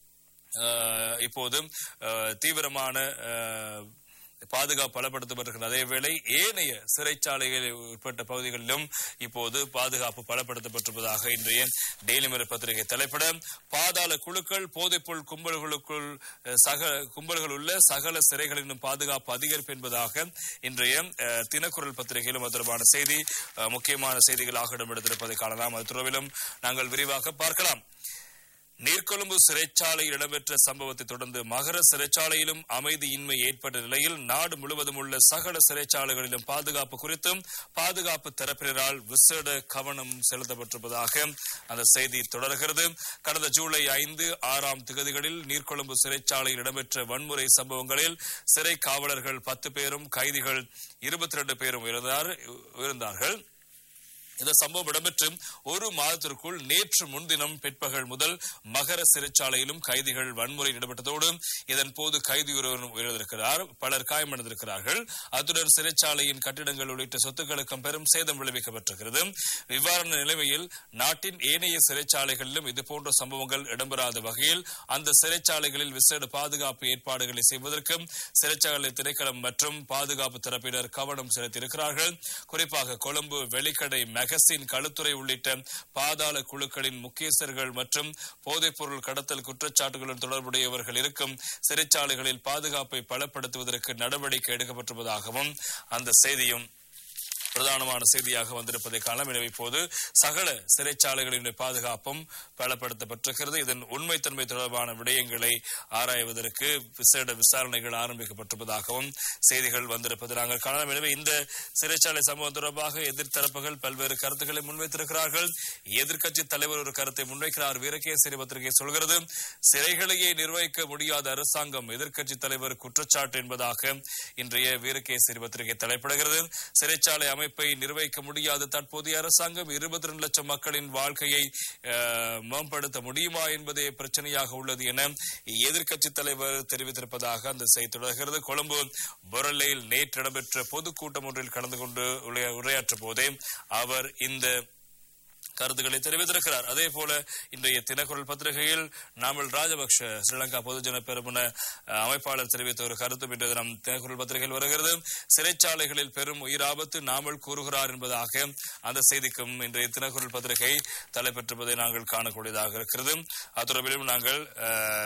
A: அஹ், இப்போது அஹ், தீவிரமான அஹ், பாதுகாப்பு பலப்படுத்தப்பட்டிருக்கிறது அதேவேளை ஏனைய சிறைச்சாலைகளில் உட்பட்ட பகுதிகளிலும் இப்போது பாதுகாப்பு பலப்படுத்தப்பட்டிருப்பதாக இன்றைய டெய்லி மிரர் பத்திரிகை தலைப்பட பாதாள குழுக்கள் போதைப்பொருள் கும்பல்களுக்குள் அஹ், சக கும்பல்கள் உள்ள சகல சிறைகளிலும் பாதுகாப்பு அதிகரிப்பு என்பதாக இன்றைய அஹ், தினக்குரல் பத்திரிகையிலும் அது தொடர்பான செய்தி அஹ், முக்கியமான செய்திகளாக இடம்பெடுத்திருப்பதை காணலாம் அது தொடர்பிலும் நாங்கள் விரிவாக பார்க்கலாம் நீர்கொழும்பு சிறைச்சாலையில் இடம்பெற்ற சம்பவத்தை தொடர்ந்து மகர சிறைச்சாலையிலும் அமைதியின்மை ஏற்பட்ட நிலையில் நாடு முழுவதும் உள்ள சகல சிறைச்சாலைகளிலும் பாதுகாப்பு குறித்தும் பாதுகாப்பு தரப்பினரால் விசேட கவனம் செலுத்தப்பட்டிருப்பதாக அந்த செய்தி தொடர்கிறது கடந்த ஜூலை ஐந்து ஆறாம் திகதிகளில் நீர்கொழும்பு சிறைச்சாலையில் இடம்பெற்ற வன்முறை சம்பவங்களில் சிறை காவலர்கள் பத்து பேரும் கைதிகள் இருபத்தி ரெண்டு பேரும் இருந்தார் இருந்தார்கள் இந்த சம்பவம் இடம்பெற்று ஒரு மாதத்திற்குள் நேற்று முன்தினம் பிற்பகல் முதல் மகர சிறைச்சாலையிலும் கைதிகள் வன்முறை ஈடுபட்டதோடு இதன் போது கைதி ஒருவர் உயிரிழந்திருக்கிறார் பலர் காயமடைந்திருக்கிறார்கள் அத்துடன் சிறைச்சாலையின் கட்டிடங்கள் உள்ளிட்ட சொத்துக்களுக்கும் பெரும் சேதம் விளைவிக்கப்பட்டிருக்கிறது இவ்வாறான நிலைமையில் நாட்டின் ஏனைய சிறைச்சாலைகளிலும் இதுபோன்ற சம்பவங்கள் இடம்பெறாத வகையில் அந்த சிறைச்சாலைகளில் விசேட பாதுகாப்பு ஏற்பாடுகளை செய்வதற்கும் சிறைச்சாலை திணைக்களம் மற்றும் பாதுகாப்பு தரப்பினர் கவனம் செலுத்தியிருக்கிறார்கள் குறிப்பாக கொழும்பு வெலிக்கடை மெகசின் களுத்துறை உள்ளிட்ட பாதாள குழுக்களின் முக்கியஸ்தர்கள் மற்றும் போதைப்பொருள் கடத்தல் குற்றச்சாட்டுகளுடன் தொடர்புடையவர்கள் இருக்கும் சிறைச்சாலைகளில் பாதுகாப்பை பலப்படுத்துவதற்கு நடவடிக்கை எடுக்கப்பட்டிருப்பதாகவும் அந்த செய்தியும் பிரதானமான செய்தியாக வந்திருப்பதை காணலாம் எனவே இப்போது சகல சிறைச்சாலைகளின் பாதுகாப்பும் பலப்படுத்தப்பட்டிருக்கிறது இதன் உண்மைத்தன்மை தொடர்பான விடயங்களை ஆராய்வதற்கு விசேட விசாரணைகள் ஆரம்பிக்கப்பட்டிருப்பதாகவும் செய்திகள் வந்திருப்பதை நாங்கள் காணலாம் எனவே இந்த சிறைச்சாலை சம்பவம் தொடர்பாக எதிர்த்தரப்புகள் பல்வேறு கருத்துக்களை முன்வைத்திருக்கிறார்கள் எதிர்க்கட்சி தலைவர் ஒரு கருத்தை முன்வைக்கிறார் வீரகேசரி பத்திரிகை சொல்கிறது சிறைகளையே நிர்வகிக்க முடியாத அரசாங்கம் எதிர்க்கட்சி தலைவர் குற்றச்சாட்டு என்பதாக இன்றைய வீரகேசரி பத்திரிகை தலைப்பிடுகிறது சிறைச்சாலை அமைப்பை நிர்வகிக்க முடியாத தற்போதைய அரசாங்கம் இருபத்தி ரெண்டு லட்சம் மக்களின் வாழ்க்கையை அஹ், மேம்படுத்த முடியுமா என்பதே பிரச்சனையாக உள்ளது என எதிர்க்கட்சி தலைவர் தெரிவித்திருப்பதாக அந்த செய்தி தொடர்கிறது கொழும்பு பொரலையில் நேற்று இடம்பெற்ற பொதுக்கூட்டம் ஒன்றில் கலந்து கொண்டு உரையா- உரையாற்றும் போதே அவர் இந்த கருத்துக்களை தெரிவித்திருக்கிறார் அதே போல இன்றைய தினக்குரல் பத்திரிகையில் நாமல் ராஜபக்ஷ ஸ்ரீலங்கா பொதுஜன பெருமுன அஹ், அமைப்பாளர் தெரிவித்த ஒரு கருத்தும் இன்றைய தினம் தினக்குரல் பத்திரிகையில் வருகிறது சிறைச்சாலைகளில் பெரும் உயிராபத்து நாமல் கூறுகிறார் என்பதாக அந்த செய்திக்கும் இன்றைய தினக்குரல் பத்திரிகை தலைப்பெற்றிருப்பதை நாங்கள் காணக்கூடியதாக இருக்கிறது அத்துறவிலும் நாங்கள் அஹ்,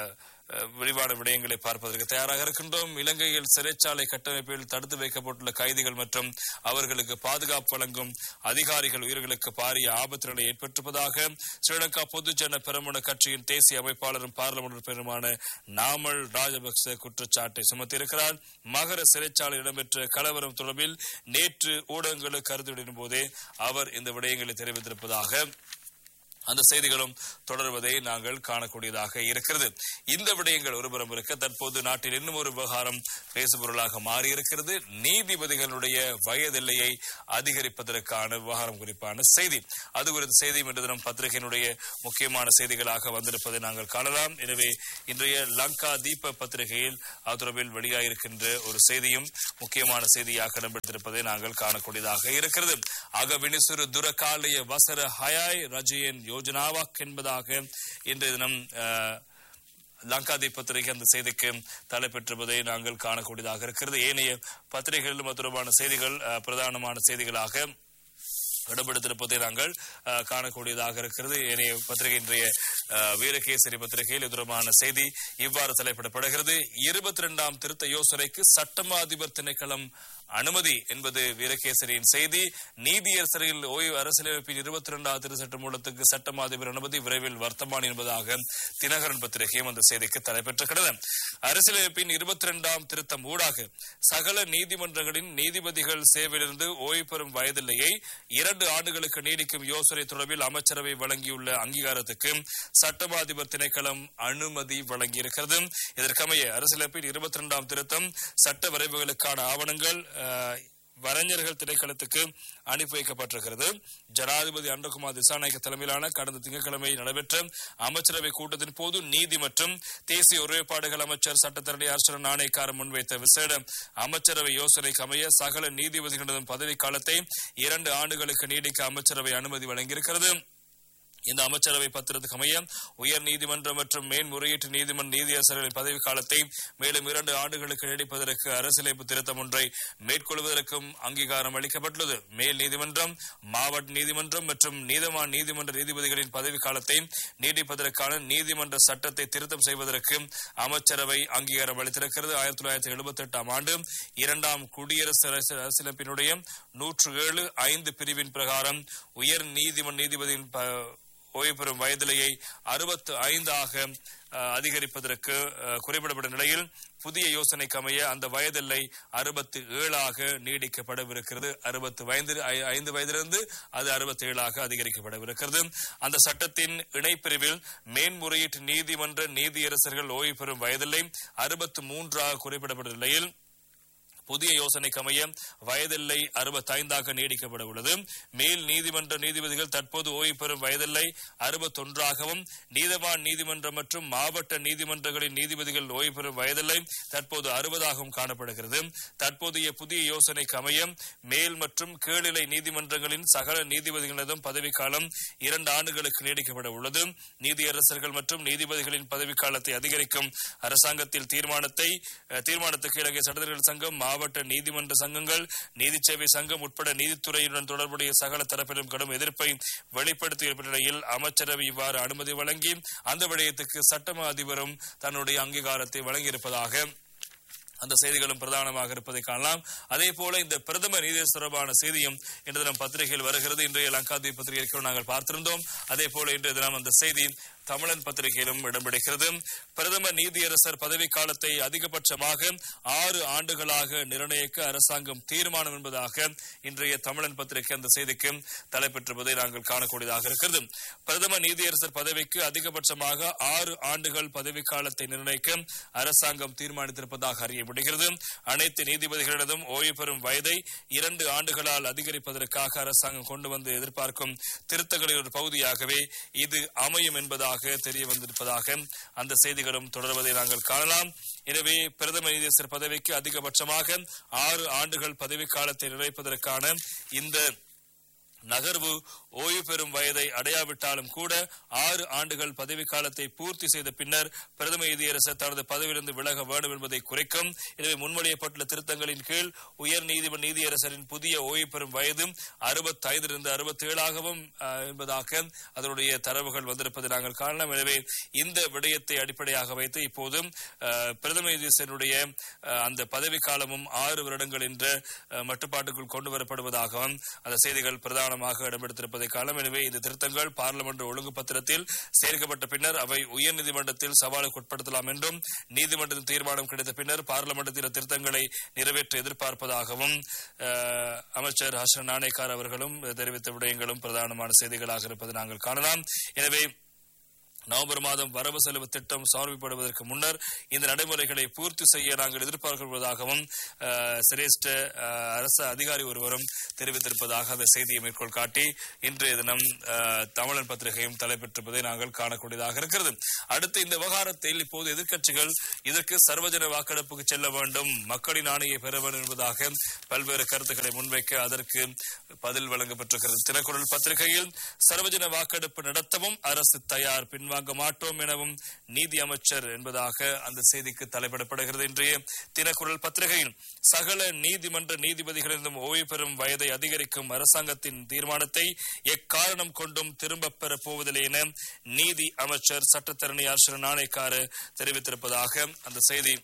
A: அஹ், விரிவான விடயங்களை பார்ப்பதற்கு தயாராக இருக்கின்றோம் இலங்கையில் சிறைச்சாலை கட்டமைப்பில் தடுத்து வைக்கப்பட்டுள்ள கைதிகள் மற்றும் அவர்களுக்கு பாதுகாப்பு வழங்கும் அதிகாரிகள் உயிர்களுக்கு பாரிய ஆபத்து நிலை ஏற்பட்டிருப்பதாக ஸ்ரீலங்கா பொதுஜன பெரமுன கட்சியின் தேசிய அமைப்பாளரும் பார்லமெண்ட் உறுப்பினருமான நாமல் ராஜபக்ச குற்றச்சாட்டை சுமத்தியிருக்கிறார் மகர சிறைச்சாலையில் இடம்பெற்ற கலவரம் தொடர்பில் நேற்று ஊடகங்களுக்கு கருத்து வெளியிடும் போதே அவர் இந்த விடயங்களை தெரிவித்திருப்பதாக அந்த செய்திகளும் தொடர்வதை நாங்கள் காணக்கூடியதாக இருக்கிறது இந்த விடயங்கள் ஒருபுறம் இருக்க தற்போது நாட்டில் இன்னும் ஒரு விவகாரம் பேசுபொருளாக மாறியிருக்கிறது நீதிபதிகளுடைய வயதெல்லையை அதிகரிப்பதற்கான விவகாரம் குறிப்பான செய்தி அது குறித்த செய்தியும் இன்று தினம் பத்திரிகையினுடைய முக்கியமான செய்திகளாக வந்திருப்பதை நாங்கள் காணலாம் எனவே இன்றைய லங்கா தீப பத்திரிகையில் அது தொடர்பில் வெளியாயிருக்கின்ற ஒரு செய்தியும் முக்கியமான செய்தியாக இடம்பெற்றிருப்பதை நாங்கள் காணக்கூடியதாக இருக்கிறது அகவினிசுரு துரகாலய வசர ஹயாய் ரஜயன் யோஜனாவாக் என்பதாக இன்றைய தினம் அஹ், லங்காதி பத்திரிகை அந்த செய்திக்கு தலைப்பெற்றிருப்பதை நாங்கள் காணக்கூடியதாக இருக்கிறது ஏனைய பத்திரிகைகளிலும் அது தொடர்பான செய்திகள் அஹ், பிரதானமான செய்திகளாக இடம்பெடுத்திருப்பதை நாங்கள் அஹ், காணக்கூடியதாக இருக்கிறது ஏனைய பத்திரிகை இன்றைய அஹ், வீரகேசரி பத்திரிகையில் இது தொடர்பான செய்தி இவ்வாறு தலைப்பிடப்படுகிறது இருபத்தி இரண்டாம் திருத்த யோசனைக்கு சட்டமா அதிபர் திணைக்களம் அனுமதி என்பது வீரகேசரியின் செய்தி நீதியரசரில் ஓய்வு அரசியலமைப்பின் இருபத்தி இரண்டாவது திருச்சட்ட மூலத்துக்கு சட்டமா அதிபர் அனுமதி விரைவில் வர்த்தமான் என்பதாக தினகரன் பத்திரிகையும் அந்த செய்திக்கு தலைப்பெற்றிருக்கிறது அரசியலமைப்பின் இருபத்தி இரண்டாம் திருத்தம் ஊடாக சகல நீதிமன்றங்களின் நீதிபதிகள் சேவையிலிருந்து ஓய்வு பெறும் வயதில்லையை இரண்டு ஆண்டுகளுக்கு நீடிக்கும் யோசனை தொடர்பில் அமைச்சரவை வழங்கியுள்ள அங்கீகாரத்துக்கு சட்டமா அதிபர் திணைக்களம் அனுமதி வழங்கியிருக்கிறது இதற்கமைய அரசியலமைப்பின் இருபத்தி இரண்டாம் திருத்தம் சட்ட வரைவுகளுக்கான ஆவணங்கள் அஹ், வரைஞர்கள் திணைக்களத்துக்கு அனுப்பி வைக்கப்பட்டிருக்கிறது ஜனாதிபதி அண்டகுமார் திசாநாயக்க தலைமையிலான கடந்த திங்கட்கிழமை நடைபெற்ற அமைச்சரவை கூட்டத்தின் போது நீதி மற்றும் தேசிய ஒருமைப்பாடுகள் அமைச்சர் சட்டத்தரணி அரசன் நாணயக்காரர் முன்வைத்த விசேட அமைச்சரவை யோசனைக்கு அமைய சகல நீதிபதிகளிடம் பதவி காலத்தை இரண்டு ஆண்டுகளுக்கு நீடிக்க அமைச்சரவை அனுமதி வழங்கியிருக்கிறது இந்த அமைச்சரவை பத்திரத்துக்கு அமைய உயர் நீதிமன்றம் மற்றும் மேன்முறையீட்டு நீதிமன்ற நீதியரசர்களின் பதவி காலத்தை மேலும் இரண்டு ஆண்டுகளுக்கு நீடிப்பதற்கு அரசியலமைப்பு திருத்தம் ஒன்றை மேற்கொள்வதற்கும் அங்கீகாரம் அளிக்கப்பட்டுள்ளது மேல் நீதிமன்றம் மாவட்ட நீதிமன்றம் மற்றும் நீதவான் நீதிமன்ற நீதிபதிகளின் பதவி காலத்தை நீடிப்பதற்கான நீதிமன்ற சட்டத்தை திருத்தம் செய்வதற்கு அமைச்சரவை அங்கீகாரம் அளித்திருக்கிறது ஆயிரத்தி தொள்ளாயிரத்தி எழுபத்தி எட்டாம் ஆண்டு இரண்டாம் குடியரசு அரசு- அரசியலமைப்பினுடைய நூற்று ஏழு ஐந்து பிரிவின் பிரகாரம் உயர் நீதிமன்ற நீதிபதியின் ப- ஓய்வு பெறும் வயதிலையை அறுபத்து ஐந்தாக அஹ், அதிகரிப்பதற்கு அஹ், குறிப்பிடப்பட்ட நிலையில் புதிய யோசனைக்கு அமைய அந்த வயதில்லை அறுபத்து ஏழாக நீடிக்கப்படவிருக்கிறது அறுபத்து வயது ஐ- ஐந்து வயதிலிருந்து அது அறுபத்தி ஏழாக அதிகரிக்கப்படவிருக்கிறது அந்த சட்டத்தின் இணைப்பிரிவில் மேன்முறையீட்டு நீதிமன்ற நீதியரசர்கள் ஓய்வு பெறும் வயதில்லை அறுபத்து மூன்றாக குறிப்பிடப்பட்ட நிலையில் புதிய யோசனைக்கு அமைய வயதில்லை அறுபத்தைந்தாக நீடிக்கப்பட உள்ளது மேல் நீதிமன்ற நீதிபதிகள் தற்போது ஓய்வு பெறும் வயதில்லை அறுபத்தொன்றாகவும் நீதவான் நீதிமன்றம் மற்றும் மாவட்ட நீதிமன்றங்களின் நீதிபதிகள் ஓய்வு பெறும் வயதில்லை தற்போது அறுபதாகவும் காணப்படுகிறது தற்போதைய புதிய யோசனைக்கு அமைய மேல் மற்றும் கீழிலை நீதிமன்றங்களின் சகல நீதிபதிகளதும் பதவிக்காலம் இரண்டு ஆண்டுகளுக்கு நீடிக்கப்பட உள்ளது நீதியரசர்கள் மற்றும் நீதிபதிகளின் பதவிக்காலத்தை அதிகரிக்கும் அரசாங்கத்தில் தீர்மானத்தை அஹ், தீர்மானத்துக்கு இலங்கை சட்டத்தர்கள் சங்கம் மாவட்ட நீதிமன்ற சங்கங்கள் நீதிச்சேவை சங்கம் உட்பட நீதித்துறையுடன் தொடர்புடைய சகல தரப்பிலும் கடும் எதிர்ப்பை வெளிப்படுத்தியிருந்த நிலையில் அமைச்சரவை இவ்வாறு அனுமதி வழங்கி அந்த விடயத்துக்கு சட்டமா அதிபரும் தன்னுடைய அங்கீகாரத்தை வழங்கியிருப்பதாக அந்த செய்திகளும் பிரதானமாக இருப்பதை காணலாம் அதே போல இந்த பிரதம நீதியரசர் தொடர்பான செய்தியும் இன்று தினம் பத்திரிகையில் வருகிறது இன்றைய லங்காதீப் பத்திரிகைக்கும் நாங்கள் பார்த்திருந்தோம் அதே போல இன்றைய தினம் அந்த செய்தி தமிழன் பத்திரிகையிலும் இடம்பிடிக்கிறது பிரதம நீதியரசர் பதவி காலத்தை அதிகபட்சமாக ஆறு ஆண்டுகளாக நிர்ணயிக்க அரசாங்கம் தீர்மானம் என்பதாக இன்றைய தமிழன் பத்திரிகை அந்த செய்திக்கு தலைப்பெற்றிருப்பதை நாங்கள் காணக்கூடியதாக இருக்கிறது பிரதம நீதியரசர் பதவிக்கு அதிகபட்சமாக ஆறு ஆண்டுகள் பதவி காலத்தை நிர்ணயிக்க அரசாங்கம் தீர்மானித்திருப்பதாக அறிய முடிகிறது அனைத்து நீதிபதிகளிடமும் ஓய்வு பெறும் வயதை இரண்டு ஆண்டுகளால் அதிகரிப்பதற்காக அரசாங்கம் கொண்டு வந்து எதிர்பார்க்கும் திருத்தங்களின் ஒரு பகுதியாகவே இது அமையும் என்பதாக தெரிய வந்திருப்பதாக அந்த செய்திகளும் தொடர்வதை நாங்கள் காணலாம் எனவே பிரதம நீதியரசர் பதவிக்கு அதிகபட்சமாக ஆறு ஆண்டுகள் பதவி காலத்தை நிறைப்பதற்கான இந்த நகர்வு ஓய்வு பெறும் வயதை அடையாவிட்டாலும் கூட ஆறு ஆண்டுகள் பதவிக்காலத்தை பூர்த்தி செய்த பின்னர் பிரதம நீதியரசர் தனது பதவியிலிருந்து விலக வேண்டும் என்பதை குறைக்கும் எனவே முன்மொழியப்பட்டுள்ள திருத்தங்களின் கீழ் உயர் நீதிமன்ற நீதியரசரின் புதிய ஓய்வு பெறும் வயது அறுபத்தி ஐந்திலிருந்து அறுபத்தி ஏழாகவும் என்பதாக அதனுடைய தரவுகள் வந்திருப்பதை நாங்கள் காணலாம் எனவே இந்த விடயத்தை அடிப்படையாக வைத்து இப்போதும் அஹ், பிரதம நீதியரசருடைய அஹ், அந்த பதவிக்காலமும் ஆறு வருடங்கள் என்ற அஹ், மட்டுப்பாட்டுக்குள் கொண்டு வரப்படுவதாகவும் அந்த செய்திகள் பிரதானமாக இடம்பெடுத்திருப்பதை காலம் எனவே இந்த திருத்தங்கள் பார்லிமெண்ட் ஒழுங்கு பத்திரத்தில் சேர்க்கப்பட்ட பின்னர் அவை உயர்நீதிமன்றத்தில் சவாலுக்கு உட்படுத்தலாம் என்றும் நீதிமன்றத்தின் தீர்மானம் கிடைத்த பின்னர் பார்லிமெண்டத்தில் இந்த திருத்தங்களை நிறைவேற்ற எதிர்பார்ப்பதாகவும் அஹ், அமைச்சர் ஹசன் நாணேக்கார் அவர்களும் தெரிவித்த விடயங்களும் பிரதானமான செய்திகளாக இருப்பதை நாங்கள் காணலாம் எனவே நவம்பர் மாதம் வரவு செலவு திட்டம் சமர்ப்பிக்கப்படுவதற்கு முன்னர் இந்த நடைமுறைகளை பூர்த்தி செய்ய நாங்கள் எதிர்பார்க்கப்படுவதாகவும் அஹ், சிரேஷ்ட அஹ், அரசு அதிகாரி ஒருவரும் தெரிவித்திருப்பதாக அந்த செய்தியை மேற்கோள் காட்டி இன்றைய தினம் அஹ், தமிழன் பத்திரிகையும் தலைப்பெற்றிருப்பதை நாங்கள் காணக்கூடியதாக இருக்கிறது அடுத்து இந்த விவகாரத்தில் இப்போது எதிர்க்கட்சிகள் இதற்கு சர்வஜன வாக்கெடுப்புக்கு செல்ல வேண்டும் மக்களின் ஆணையை பெற வேண்டும் என்பதாக பல்வேறு கருத்துக்களை முன்வைக்க அதற்கு பதில் வழங்கப்பட்டிருக்கிறது தினக்குரல் பத்திரிகையில் சர்வஜன வாக்கெடுப்பு நடத்தவும் அரசு தயார் பின்வாங்க மாட்டோம் எனவும் நீதி அமைச்சர் என்பதாக அந்த செய்திக்கு தலைப்பிடப்படுகிறது இன்றைய தினக்குரல் பத்திரிகையில் சகல நீதிமன்ற நீதிபதிகளிடம் ஓய்வு பெறும் வயதை அதிகரிக்கும் அரசாங்கத்தின் தீர்மானத்தை எக்காரணம் கொண்டும் திரும்பப் பெறப் போவதில்லை என நீதி அமைச்சர் சட்டத்தரணி அர்ஷன் நாணயக்காரு தெரிவித்திருப்பதாக அந்த செய்தி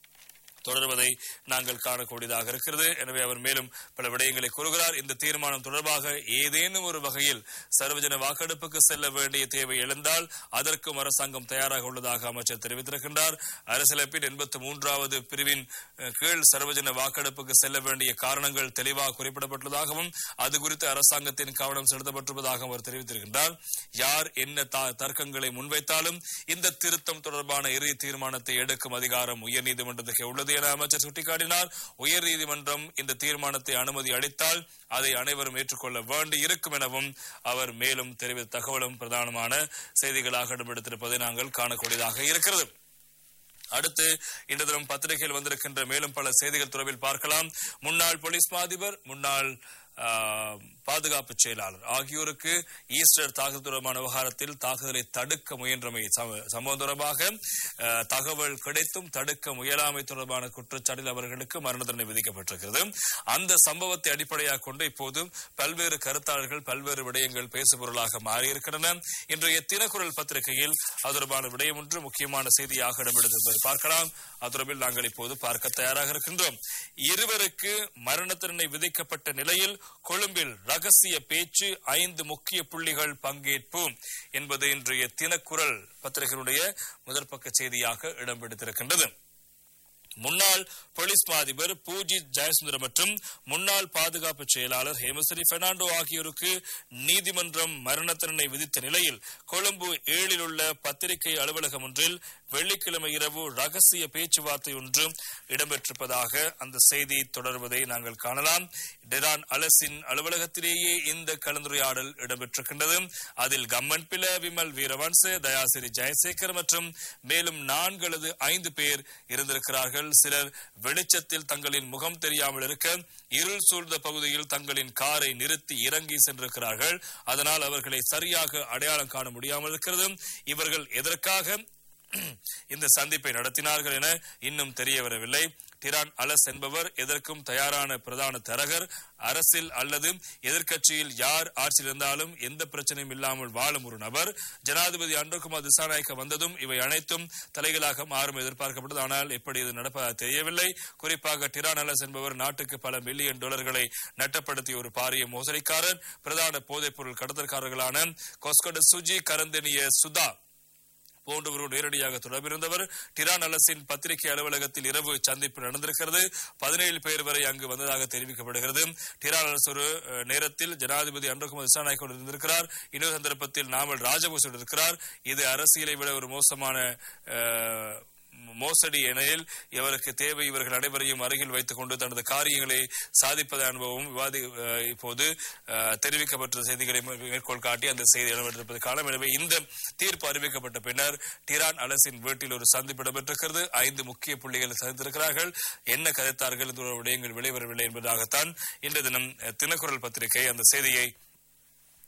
A: தொடர்வதை நாங்கள் காணக்கூடியதாக இருக்கிறது எனவே அவர் மேலும் பல விடயங்களை கூறுகிறார் இந்த தீர்மானம் தொடர்பாக ஏதேனும் ஒரு வகையில் சர்வஜன வாக்கெடுப்புக்கு செல்ல வேண்டிய தேவை எழுந்தால் அதற்கும் அரசாங்கம் தயாராக உள்ளதாக அமைச்சர் தெரிவித்திருக்கின்றார் அரசியலமைப்பின் எண்பத்தி மூன்றாவது பிரிவின் அஹ், கீழ் சர்வஜன வாக்கெடுப்புக்கு செல்ல வேண்டிய காரணங்கள் தெளிவாக குறிப்பிடப்பட்டுள்ளதாகவும் அது குறித்து அரசாங்கத்தின் கவனம் செலுத்தப்பட்டிருப்பதாகவும் அவர் தெரிவித்திருக்கின்றார் யார் என்ன த- தர்க்கங்களை முன்வைத்தாலும் இந்த திருத்தம் தொடர்பான இறுதி தீர்மானத்தை எடுக்கும் அதிகாரம் உயர்நீதிமன்றத்துக்கு உள்ளது என அமைச்சர் சுட்டிக்காட்டினார் உயர்நீதிமன்றம் இந்த தீர்மானத்தை அனுமதி அளித்தால் அதை அனைவரும் ஏற்றுக்கொள்ள வேண்டி இருக்கும் எனவும் அவர் மேலும் தெரிவித்த தகவலும் பிரதானமான செய்திகளாக இடம்பெடுத்திருப்பதை நாங்கள் காணக்கூடியதாக இருக்கிறது அடுத்து இன்று தினம் பத்திரிகையில் வந்திருக்கின்ற மேலும் பல செய்திகள் தொடர்பில் பார்க்கலாம் முன்னாள் போலீஸ் மா அதிபர் முன்னாள் ஆ, பாதுகாப்பு செயலாளர் ஆகியோருக்கு ஈஸ்டர் தாக்குதல் தொடர்பான விவகாரத்தில் தாக்குதலை தடுக்க முயன்றமை சம- சம்பவம் தொடர்பாக ஆ, தகவல் கிடைத்தும் தடுக்க முயலாமை தொடர்பான குற்றச்சாட்டில் அவர்களுக்கு மரண தண்டனை விதிக்கப்பட்டிருக்கிறது அந்த சம்பவத்தை அடிப்படையாக கொண்டு இப்போது பல்வேறு கருத்தாளர்கள் பல்வேறு விடயங்கள் பேசுபொருளாக மாறியிருக்கின்றன இன்றைய தினக்குரல் பத்திரிகையில் அது தொடர்பான விடயம் ஒன்று முக்கியமான செய்தியாக இடம்பெடுத்திருப்பதை பார்க்கலாம் அது தொடர்பில் நாங்கள் இப்போது பார்க்க தயாராக இருக்கின்றோம் இருவருக்கு மரண தண்டனை விதிக்கப்பட்ட நிலையில் கொழும்பில் ரகசிய பேச்சு ஐந்து முக்கிய புள்ளிகள் பங்கேற்பு என்பது இன்றைய தினக்குரல் பத்திரிகையினுடைய முதற்பக்க செய்தியாக இடம்பெடுத்திருக்கின்றது முன்னாள் போலீஸ் மா அதிபர் பூஜித் ஜெயசுந்தரம் மற்றும் முன்னாள் பாதுகாப்பு செயலாளர் ஹேமஸ்ரீ பெர்னாண்டோ ஆகியோருக்கு நீதிமன்றம் மரண தண்டனை விதித்த நிலையில் கொழும்பு ஏழில் உள்ள பத்திரிகை அலுவலகம் ஒன்றில் வெள்ளிக்கிழமை இரவு ரகசிய பேச்சுவார்த்தை ஒன்று இடம்பெற்றிருப்பதாக அந்த செய்தி தொடர்வதை நாங்கள் காணலாம் டெரான் அலசின் அலுவலகத்திலேயே இந்த கலந்துரையாடல் இடம்பெற்றிருக்கின்றது அதில் கம்மன் பில விமல் வீரவன்ச தயாசிரி ஜெயசேகர் மற்றும் மேலும் நான்கு அல்லது ஐந்து பேர் இருந்திருக்கிறார்கள் சிலர் வெளிச்சத்தில் தங்களின் முகம் தெரியாமல் இருக்க இருள் சூழ்ந்த பகுதியில் தங்களின் காரை நிறுத்தி இறங்கி சென்றிருக்கிறார்கள் அதனால் அவர்களை சரியாக அடையாளம் காண முடியாமல் இருக்கிறது இவர்கள் எதற்காக இந்த சந்திப்பை நடத்தினார்கள் என இன்னும் தெரிய வரவில்லை டிரான் அலஸ் என்பவர் எதற்கும் தயாரான பிரதான தரகர் அரசில் அல்லது எதிர்க்கட்சியில் யார் ஆட்சியில் இருந்தாலும் எந்த பிரச்சனையும் இல்லாமல் வாழும் ஒரு நபர் ஜனாதிபதி அன்றகுமார் திசாநாயக்க வந்ததும் இவை அனைத்தும் தலைகளாக மாறும் எதிர்பார்க்கப்பட்டது ஆனால் எப்படி இது நடப்பதாக தெரியவில்லை குறிப்பாக டிரான் அலஸ் என்பவர் நாட்டுக்கு பல மில்லியன் டாலர்களை நட்டப்படுத்திய ஒரு பாரிய மோசடிக்காரர் பிரதான போதைப்பொருள் கடத்தல்காரர்களான கொஸ்கட சுஜி கரந்தனிய சுதா போன்றவரோடு நேரடியாக தொடர்பிருந்தவர் டிரான் அலசின் பத்திரிகை அலுவலகத்தில் இரவு சந்திப்பு நடந்திருக்கிறது பதினேழு பேர் வரை அங்கு வந்ததாக தெரிவிக்கப்படுகிறது டிரான் அரசு ஒரு அஹ், நேரத்தில் ஜனாதிபதி அன்றகுமார் திசாநாயக்கோடு இருந்திருக்கிறார் இன்னொரு சந்தர்ப்பத்தில் நாமல் ராஜபூஷோடு இருக்கிறார் இது அரசியலை விட ஒரு மோசமான அஹ், மோசடி எனில் இவருக்கு தேவை இவர்கள் அனைவரையும் அருகில் வைத்துக் கொண்டு தனது காரியங்களை சாதிப்பது அனுபவம் விவாதி அஹ், இப்போது அஹ், தெரிவிக்கப்பட்ட செய்திகளை மே- மேற்கோள் காட்டி அந்த செய்தி இடம்பெற்றிருப்பது காலம் எனவே இந்த தீர்ப்பு அறிவிக்கப்பட்ட பின்னர் டிரான் அலசின் வீட்டில் ஒரு சந்திப்பு இடம்பெற்றிருக்கிறது ஐந்து முக்கிய புள்ளிகளை சந்தித்திருக்கிறார்கள் என்ன கதைத்தார்கள் இந்த ஒரு விடயங்கள் வெளிவரவில்லை என்பதாகத்தான் இன்று தினம் அஹ், தினக்குரல் பத்திரிகை அந்த செய்தியை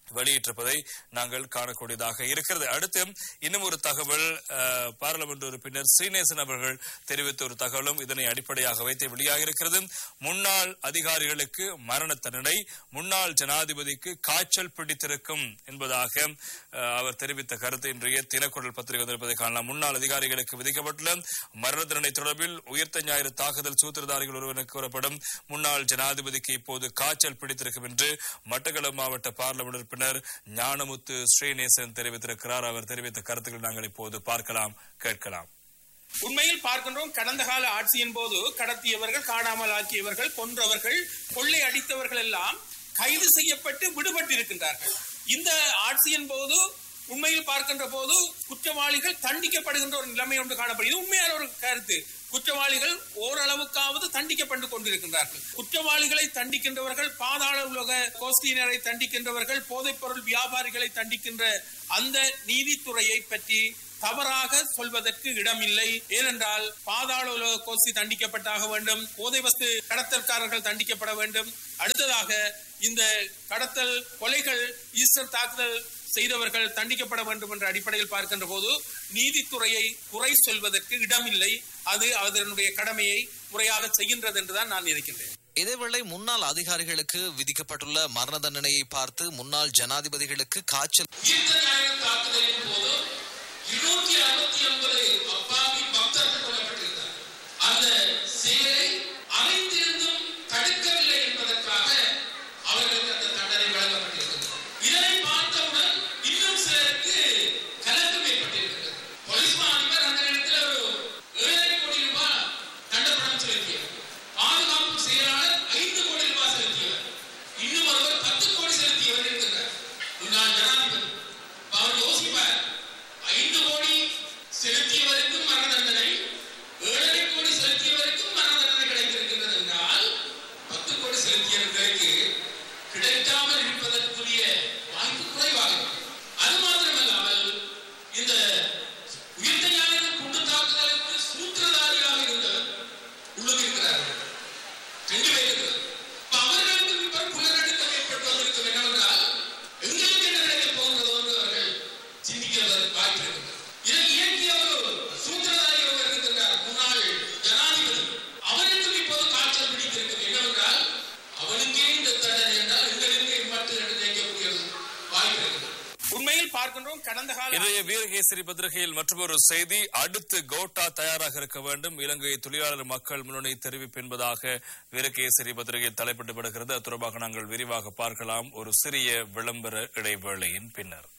A: வெளியிட்டிருப்பதை நாங்கள் காணக்கூடியதாக இருக்கிறது அடுத்து இன்னும் ஒரு தகவல் அஹ், பாராளுமன்ற உறுப்பினர் ஸ்ரீநேசன் அவர்கள் தெரிவித்த ஒரு தகவலும் இதனை அடிப்படையாக வைத்து வெளியாக இருக்கிறது முன்னாள் அதிகாரிகளுக்கு மரண தண்டனை முன்னாள் ஜனாதிபதிக்கு காய்ச்சல் பிடித்திருக்கும் என்பதாக அஹ், அவர் தெரிவித்த கருத்து இன்றைய தினக்குரல் பத்திரிகை வந்திருப்பதை காணலாம் முன்னாள் அதிகாரிகளுக்கு விதிக்கப்பட்டுள்ள மரண தண்டனை தொடர்பில் உயிர்த்த ஞாயிறு தாக்குதல் சூத்திரதாரிகள் ஒருவனுக்கு கூறப்படும் முன்னாள் ஜனாதிபதிக்கு இப்போது காய்ச்சல் பிடித்திருக்கும் என்று மட்டக்களப்பு மாவட்ட பார்லமெண்ட் உறுப்பினர் ஞானமுத்து ஸ்ரீநேசன் தெரிவித்திருக்கிறார் அவர் தெரிவித்த கருத்துக்கள் நாங்கள் இப்போது பார்க்கலாம் கேட்கலாம்
B: உண்மையில் பார்க்கின்றோம் கடந்த கால ஆட்சியின் போது கடத்தியவர்கள் காணாமல் ஆக்கியவர்கள் கொன்றவர்கள் கொள்ளை அடித்தவர்கள் எல்லாம் கைது செய்யப்பட்டு விடுபட்டிருக்கின்றார்கள் இந்த ஆட்சியின் போது உண்மையில் பார்க்கின்ற போது குற்றவாளிகள் தண்டிக்கப்படுகின்ற ஒரு நிலைமை ஒன்று காணப்படுகிறது உண்மையான ஒரு கருத்து குற்றவாளிகள் ஓரளவுக்காவது தண்டிக்கப்பட்டு கொண்டிருக்கின்றார்கள் குற்றவாளிகளை தண்டிக்கின்றவர்கள் பாதாள உலக கோஷ்டியினரை தண்டிக்கின்றவர்கள் போதைப்பொருள் வியாபாரிகளை தண்டிக்கின்ற அந்த நீதித்துறையை பற்றி தவறாக சொல்வதற்கு இடமில்லை ஏனென்றால் பாதாள உலக கோஷ்டி தண்டிக்கப்பட்டாக வேண்டும் போதை வஸ்து கடத்தல்காரர்கள் தண்டிக்கப்பட வேண்டும் அடுத்ததாக இந்த கடத்தல் கொலைகள் ஈஸ்டர் தாக்குதல் செய்தவர்கள் தண்டிக்கப்பட வேண்டும் என்ற அடிப்படையில் பார்க்கின்ற போது நீதித்துறையை குறை சொல்வதற்கு இடமில்லை அது அதனுடைய கடமையை முறையாக செய்கின்றது என்றுதான் நான் நினைக்கின்றேன்
C: இதேவேளை முன்னாள் அதிகாரிகளுக்கு விதிக்கப்பட்டுள்ள மரண தண்டனையை பார்த்து முன்னாள் ஜனாதிபதிகளுக்கு காய்ச்சல்
B: ஈர்த்த ஞாயிறு தாக்குதலின் போது இருநூத்தி அறுபத்தி ஒன்பது அப்பாவி பக்தர்கள் கொல்லப்பட்டிருந்தார் அந்த செயலை அறிந்திருந்தும் தடுக்கவில்லை என்பதற்காக அவர்களுக்கு அந்த தண்டனை வழங்கப்பட்டிருக்கிறது இதனை பார்த்தவுடன் இன்னும் சிலருக்கு கலக்கம் ஏற்பட்டிருக்கிறது போலீஸ் மா அதிபர் அந்த நேரத்தில் ஒரு ஏழரை கோடி ரூபாய் தண்டப்பணம் செலுத்தியவர் பாதுகாப்பு செயலாளர் ஐந்து கோடி ரூபாய் செலுத்தியவர் இன்னும் ஒருவர் பத்து கோடி செலுத்தியவர் இருக்கிறார் முன்னாள் ஜனாதிபதி அப்ப அவர் யோசிப்பார் ஐந்து கோடி செலுத்தியவருக்கும் மரண தண்டனை ஏழரை கோடி செலுத்தியவருக்கும் மரண தண்டனை கிடைத்திருக்கின்றது என்றால் பத்து கோடி செலுத்தியவர்களுக்கு கிடைக்காமல் இருப்பதற்குரிய வாய்ப்பு குறைவாக இருக்கும். அது மாத்திரமல்லாமல் இந்த உயிர்த்த ஞாயிறு குண்டு தாக்குதலுக்கு சூத்திரதாரியாக இருந்தவர் உள்ளுக்கு இருக்கிறார்கள் ரெண்டு பேர் இருக்கிறார். அப்ப அவர்களுக்கு இப்ப புலனடுக்கம் ஏற்பட்டு வந்திருக்கும் என்னவென்றால் எங்களுக்கு என்ன நடக்கப் போகிறதோ என்று அவர்கள் சிந்திக்கிறதற்கு வாய்ப்பு இருக்கிறது இதை இயக்கிய ஒரு சூத்திரதாரி ஒருவர் இருக்கின்றார் முன்னாள் ஜனாதிபதி அவருக்கும் இப்போது காய்ச்சல் பிடித்திருக்கும் என்னவென்றால் அவனுக்கே இந்த தண்டனை என்றால் எங்களுக்கு மட்டும் என்று நினைக்கக்கூடிய ஒரு வாய்ப்பு இருக்கிறது உண்மையில் பார்க்கின்றோம் கடந்த கால
A: இன்றைய வீரகேசரி பத்திரிகையில் மற்றொரு செய்தி அடுத்து கோட்டா தயாராக இருக்க வேண்டும் இலங்கை தொழிலாளர் மக்கள் முன்னணி தெரிவிப்பு என்பதாக வீரகேசரி பத்திரிகையில் தலைப்பிட்டு விடுகிறது அது தொடர்பாக நாங்கள் விரிவாக பார்க்கலாம் ஒரு சிறிய விளம்பர இடைவேளையின் பின்னர்